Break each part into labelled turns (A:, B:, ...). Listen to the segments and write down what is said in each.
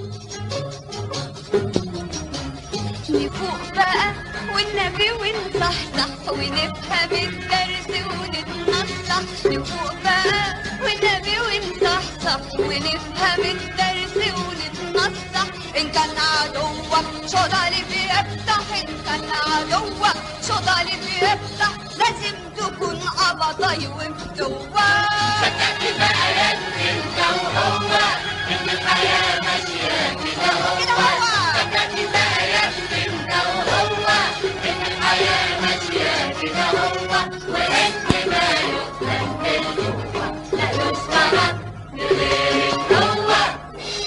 A: نفوق بقى والنبي ونصحصح ونفهم الدرس ونتنصح نفوق بقى والنبي ونصحصح ونفهم الدرس ونتنصح إن كان عدوك شغل بيفتح إن كان عدوك شغل بيفتح لازم تكون قبضاي ومفتوح
B: صدقني بقى يا ابني انت وهو ان الحياه ماشيه كده هو
A: كده هو.
B: صدقني بقى يا ابني انت وهو ان الحياه ماشيه كده هو وان ما يؤمن بالقوه لا يسترد بغير القوه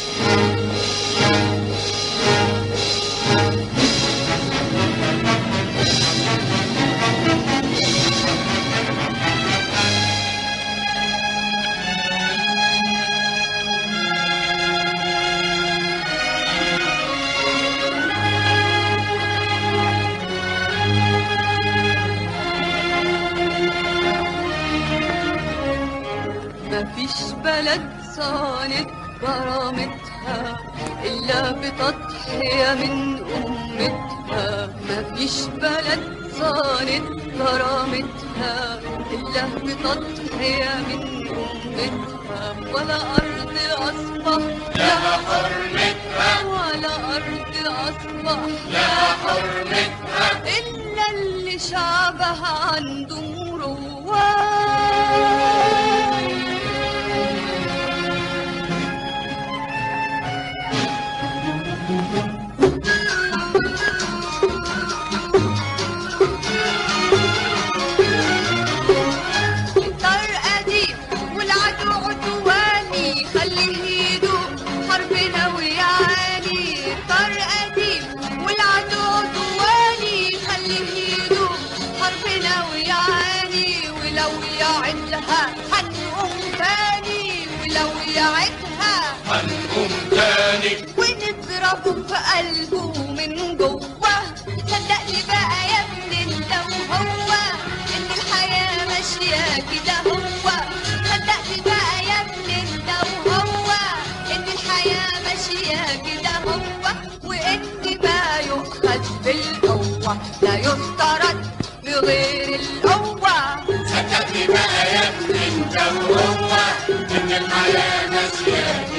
A: مفيش بلد صانت كرامتها إلا بتضحية من أمتها مفيش بلد صانت كرامتها إلا بتضحية من أمتها ولا أرض أصبح
B: لها حرمتها
A: ولا أرض أصبح
B: لها حرمتها
A: إلا اللي شعبها عنده مروة الدار قديم والعدو عدواني خليه يدوم حربنا ويعاني الدار قديم والعدو عدواني خليه يدوم حربنا ويعاني ولو يعدها هنقوم تاني ولو يعدها
B: هنقوم تاني
A: ونضربه في قلبه من جوه صدقني بقى يا ابني انت وهو ان الحياة ماشية كده هو صدقني بقى يا ابني انت وهو ان الحياة ماشية كده هو وان ما يؤخذ بالقوة لا يفترض بغير القوة
B: صدقني بقى يا ابني انت وهو ان الحياه ماشيه